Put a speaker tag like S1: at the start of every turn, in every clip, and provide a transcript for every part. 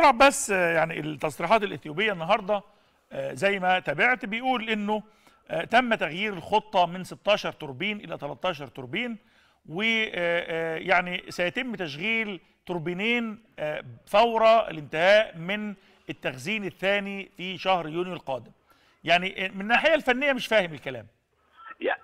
S1: دكتور عباس آه، يعني التصريحات الاثيوبيه النهارده آه، زي ما تابعت بيقول انه آه، تم تغيير الخطه من 16 توربين الى 13 توربين ويعني سيتم تشغيل توربينين آه، فور الانتهاء من التخزين الثاني في شهر يونيو القادم يعني من الناحيه الفنيه مش فاهم الكلام
S2: يعني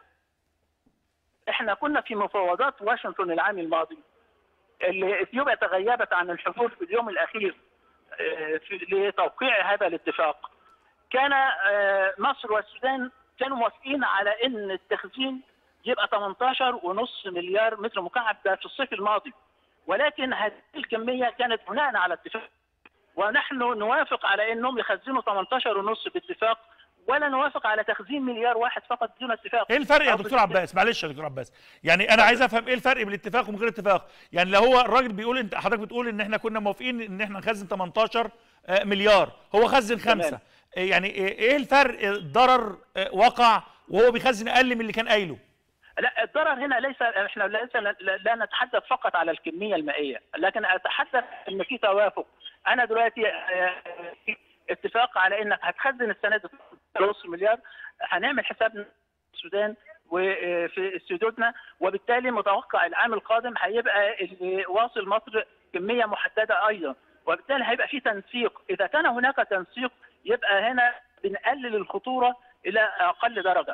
S2: احنا كنا في مفاوضات واشنطن العام الماضي اللي اثيوبيا تغيبت عن الحضور في اليوم الاخير آه، في- لتوقيع هذا الاتفاق كان آه، مصر والسودان كانوا موافقين على ان التخزين يبقى 18 ونص مليار متر مكعب ده في الصيف الماضي ولكن هذه الكميه كانت بناء على اتفاق ونحن نوافق على انهم يخزنوا 18 ونص باتفاق ولا نوافق على تخزين مليار واحد فقط بدون اتفاق
S1: ايه الفرق يا
S2: أو
S1: دكتور عباس معلش يا دكتور عباس يعني انا عايز افهم ايه الفرق بين الاتفاق ومن غير اتفاق يعني لو هو الراجل بيقول انت حضرتك بتقول ان احنا كنا موافقين ان احنا نخزن 18 آه، مليار هو خزن خمسة
S2: تمام.
S1: إيه يعني ايه إيه الفرق الضرر آه، وقع وهو بيخزن اقل من اللي كان قايله
S2: لا الضرر هنا ليس احنا ليس لا, لا نتحدث فقط على الكميه المائيه لكن اتحدث ان في توافق انا دلوقتي آه، في اتفاق على انك هتخزن السنه دي نص مليار هنعمل حسابنا في السودان وفي سدودنا وبالتالي متوقع العام القادم هيبقى اللي واصل مصر كميه محدده ايضا وبالتالي هيبقى في تنسيق اذا كان هناك تنسيق يبقى هنا بنقلل الخطوره الى اقل درجه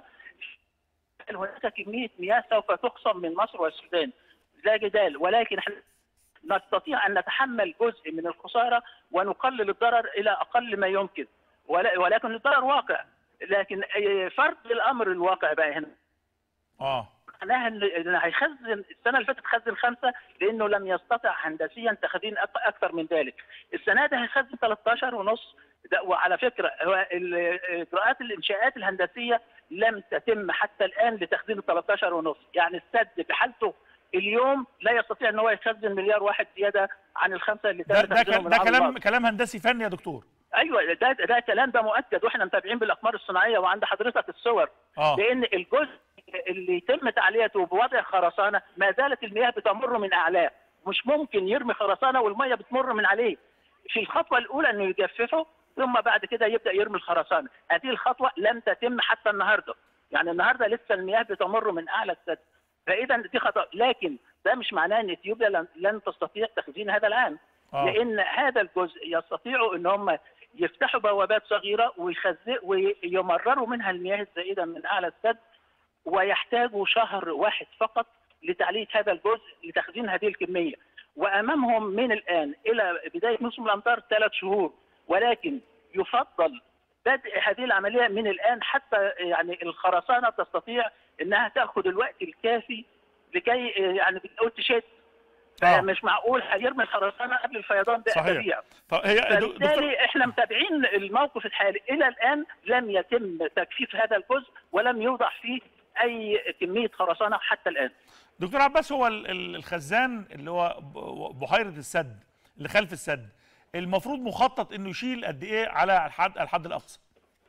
S2: هناك كميه مياه سوف تخصم من مصر والسودان لا جدال ولكن احنا نستطيع ان نتحمل جزء من الخساره ونقلل الضرر الى اقل ما يمكن ولا- ولكن الضرر واقع لكن آه، فرض الامر الواقع بقى هنا
S1: اه
S2: معناها ان إن هيخزن السنه اللي فاتت خزن خمسه لانه لم يستطع هندسيا تخزين أك- اكثر من ذلك. السنه دي هيخزن 13 ونص ده وعلى فكره هو ال- اجراءات الانشاءات الهندسيه لم تتم حتى الان لتخزين ال 13 ونص، يعني السد بحالته اليوم لا يستطيع ان هو يخزن مليار واحد زياده عن الخمسه اللي تم
S1: ده ده,
S2: تخزينهم
S1: كل-
S2: من
S1: ده
S2: العام
S1: كلام
S2: الماضي.
S1: كلام هندسي فني يا دكتور
S2: ايوه ده ده كلام ده مؤكد واحنا متابعين بالاقمار الصناعيه وعند حضرتك الصور
S1: اه
S2: لان الجزء اللي يتم تعليته بوضع خرسانه ما زالت المياه بتمر من اعلاه مش ممكن يرمي خرسانه والميه بتمر من عليه في الخطوه الاولى انه يجففه ثم بعد كده يبدا يرمي الخرسانه هذه الخطوه لم تتم حتى النهارده يعني النهارده لسه المياه بتمر من اعلى السد فاذا دي خطا لكن ده مش معناه ان اثيوبيا لن, لن تستطيع تخزين هذا العام
S1: آه.
S2: لان هذا الجزء يستطيعوا ان هم يفتحوا بوابات صغيره ويخزن ويمرروا منها المياه الزائده من اعلى السد ويحتاجوا شهر واحد فقط لتعلية هذا الجزء لتخزين هذه الكمية وأمامهم من الآن إلى بداية موسم الأمطار ثلاث شهور ولكن يفضل بدء هذه العملية من الآن حتى يعني الخرسانة تستطيع أنها تأخذ الوقت الكافي لكي يعني بتقول تشد
S1: آه.
S2: مش معقول هيرمي الخرسانة قبل الفيضان
S1: صحيح.
S2: بأسابيع
S1: طب هي دك- دكتور
S2: فبالتالي احنا متابعين الموقف الحالي الى الان لم يتم تجفيف هذا الجزء ولم يوضع فيه اي كميه خرسانه حتى الان
S1: دكتور عباس هو ال- ال- الخزان اللي هو ب- بحيره السد اللي خلف السد المفروض مخطط انه يشيل قد ايه على الحد الحد الاقصى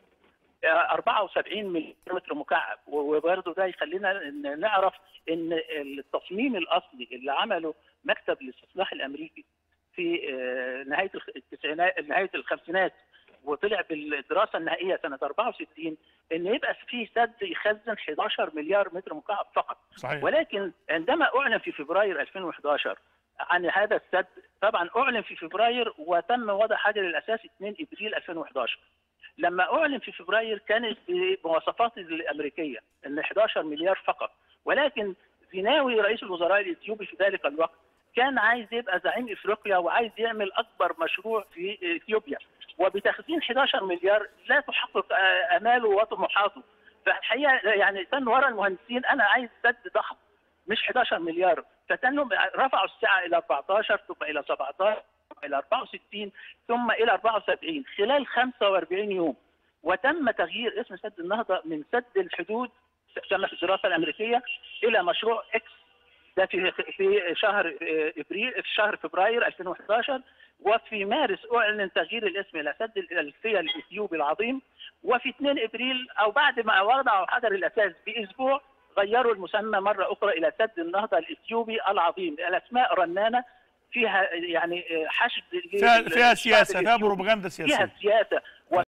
S2: 74 مليون متر مكعب وبرضه ده يخلينا إن نعرف ان التصميم الاصلي اللي عمله مكتب الاستصلاح الامريكي في آه، نهايه الخ- التسعينات نهايه الخمسينات وطلع بالدراسه النهائيه سنه 64 ان يبقى في سد يخزن 11 مليار متر مكعب فقط
S1: صحيح
S2: ولكن عندما اعلن في فبراير 2011 عن هذا السد طبعا اعلن في فبراير وتم وضع حجر الاساس 2 ابريل 2011 لما اعلن في فبراير كانت بمواصفات الامريكيه ان 11 مليار فقط ولكن زيناوي رئيس الوزراء الاثيوبي في ذلك الوقت كان عايز يبقى زعيم افريقيا وعايز يعمل اكبر مشروع في اثيوبيا وبتخزين 11 مليار لا تحقق آه، اماله وطموحاته فالحقيقه يعني كان ورا المهندسين انا عايز سد ضخم مش 11 مليار فتنهم رفعوا السعه الى 14 ثم الى 17 ثم الى 64 ثم الى 74 خلال 45 يوم وتم تغيير اسم سد النهضه من سد الحدود كما في الدراسه الامريكيه الى مشروع اكس ده في في شهر آه، ابريل في شهر فبراير 2011 وفي مارس اعلن تغيير الاسم الى سد الالفيه الاثيوبي العظيم وفي 2 ابريل او بعد ما وضعوا حجر الاساس باسبوع غيروا المسمى مره اخرى الى سد النهضه الاثيوبي العظيم الاسماء رنانه فيها يعني حشد
S1: فيها فيها
S2: للشعب
S1: سياسه فيها
S2: الإثيوبي.
S1: بروباغندا
S2: فيها
S1: سياسيه
S2: سياسه